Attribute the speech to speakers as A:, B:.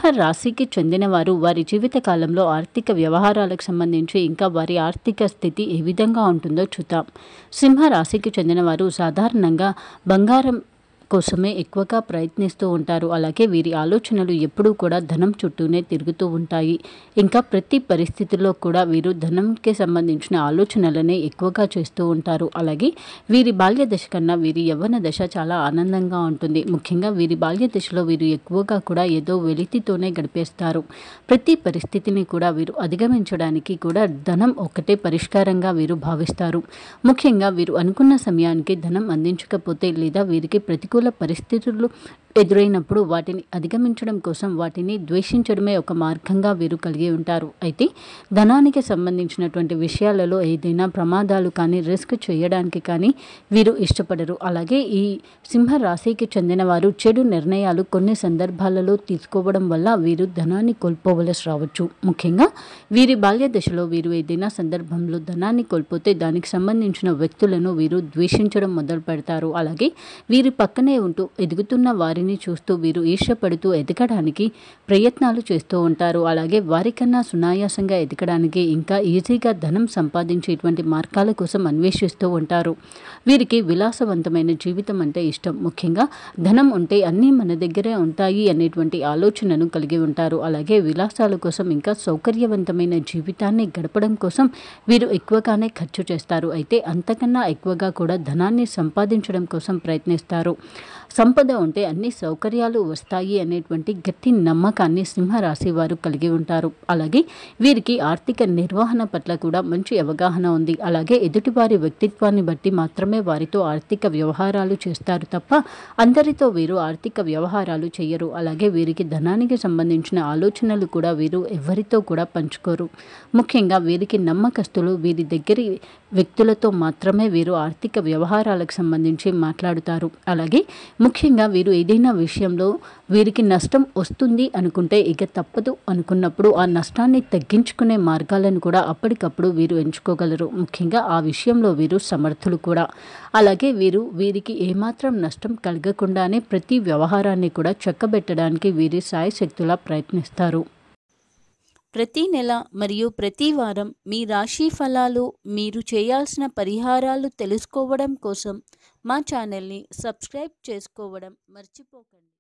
A: రాశికి చెందిన వారు వారి జీవిత కాలంలో ఆర్థిక వ్యవహారాలకు సంబంధించి ఇంకా వారి ఆర్థిక స్థితి ఏ విధంగా ఉంటుందో చూద్దాం సింహ రాశికి చెందిన వారు సాధారణంగా బంగారం కోసమే ఎక్కువగా ప్రయత్నిస్తూ ఉంటారు అలాగే వీరి ఆలోచనలు ఎప్పుడూ కూడా ధనం చుట్టూనే తిరుగుతూ ఉంటాయి ఇంకా ప్రతి పరిస్థితుల్లో కూడా వీరు ధనంకి సంబంధించిన ఆలోచనలనే ఎక్కువగా చేస్తూ ఉంటారు అలాగే వీరి బాల్య దశ కన్నా వీరి యవ్వన దశ చాలా ఆనందంగా ఉంటుంది ముఖ్యంగా వీరి బాల్య దశలో వీరు ఎక్కువగా కూడా ఏదో వెలితితోనే గడిపేస్తారు ప్రతి పరిస్థితిని కూడా వీరు అధిగమించడానికి కూడా ధనం ఒకటే పరిష్కారంగా వీరు భావిస్తారు ముఖ్యంగా వీరు అనుకున్న సమయానికి ధనం అందించకపోతే లేదా వీరికి ప్రతికూల పరిస్థితులు ఎదురైనప్పుడు వాటిని అధిగమించడం కోసం వాటిని ద్వేషించడమే ఒక మార్గంగా వీరు కలిగి ఉంటారు అయితే ధనానికి సంబంధించినటువంటి విషయాలలో ఏదైనా ప్రమాదాలు కానీ రిస్క్ చేయడానికి కానీ వీరు ఇష్టపడరు అలాగే ఈ సింహ రాశికి చెందిన వారు చెడు నిర్ణయాలు కొన్ని సందర్భాలలో తీసుకోవడం వల్ల వీరు ధనాన్ని కోల్పోవలసి రావచ్చు ముఖ్యంగా వీరి బాల్య దశలో వీరు ఏదైనా సందర్భంలో ధనాన్ని కోల్పోతే దానికి సంబంధించిన వ్యక్తులను వీరు ద్వేషించడం మొదలు పెడతారు అలాగే వీరి పక్కనే ఉంటూ ఎదుగుతున్న వారిని చూస్తూ వీరు ఈర్ష్యపడుతూ ఎదగడానికి ప్రయత్నాలు చేస్తూ ఉంటారు అలాగే వారికన్నా సునాయాసంగా ఎదగడానికి ఇంకా ఈజీగా ధనం సంపాదించేటువంటి మార్గాల కోసం అన్వేషిస్తూ ఉంటారు వీరికి విలాసవంతమైన జీవితం అంటే ఇష్టం ముఖ్యంగా ధనం ఉంటే అన్నీ మన దగ్గరే ఉంటాయి అనేటువంటి ఆలోచనను కలిగి ఉంటారు అలాగే విలాసాల కోసం ఇంకా సౌకర్యవంతమైన జీవితాన్ని గడపడం కోసం వీరు ఎక్కువగానే ఖర్చు చేస్తారు అయితే అంతకన్నా ఎక్కువగా కూడా ధనాన్ని సంపాదించడం కోసం ప్రయత్నిస్తారు సంపద ఉంటే అన్ని సౌకర్యాలు వస్తాయి అనేటువంటి గట్టి నమ్మకాన్ని సింహరాశి వారు కలిగి ఉంటారు అలాగే వీరికి ఆర్థిక నిర్వహణ పట్ల కూడా మంచి అవగాహన ఉంది అలాగే ఎదుటివారి వ్యక్తిత్వాన్ని బట్టి మాత్రమే వారితో ఆర్థిక వ్యవహారాలు చేస్తారు తప్ప అందరితో వీరు ఆర్థిక వ్యవహారాలు చేయరు అలాగే వీరికి ధనానికి సంబంధించిన ఆలోచనలు కూడా వీరు ఎవరితో కూడా పంచుకోరు ముఖ్యంగా వీరికి నమ్మకస్తులు వీరి దగ్గరి వ్యక్తులతో మాత్రమే వీరు ఆర్థిక వ్యవహారాలకు సంబంధించి మాట్లాడుతారు అలాగే ముఖ్యంగా వీరు ఏదైనా విషయంలో వీరికి నష్టం వస్తుంది అనుకుంటే ఇక తప్పదు అనుకున్నప్పుడు ఆ నష్టాన్ని తగ్గించుకునే మార్గాలను కూడా అప్పటికప్పుడు వీరు ఎంచుకోగలరు ముఖ్యంగా ఆ విషయంలో వీరు సమర్థులు కూడా అలాగే వీరు వీరికి ఏమాత్రం నష్టం కలగకుండానే ప్రతి వ్యవహారాన్ని కూడా చక్కబెట్టడానికి వీరి సాయశక్తులా ప్రయత్నిస్తారు
B: ప్రతి నెల మరియు ప్రతి వారం మీ రాశి ఫలాలు మీరు చేయాల్సిన పరిహారాలు తెలుసుకోవడం కోసం మా ఛానల్ని సబ్స్క్రైబ్ చేసుకోవడం మర్చిపోకండి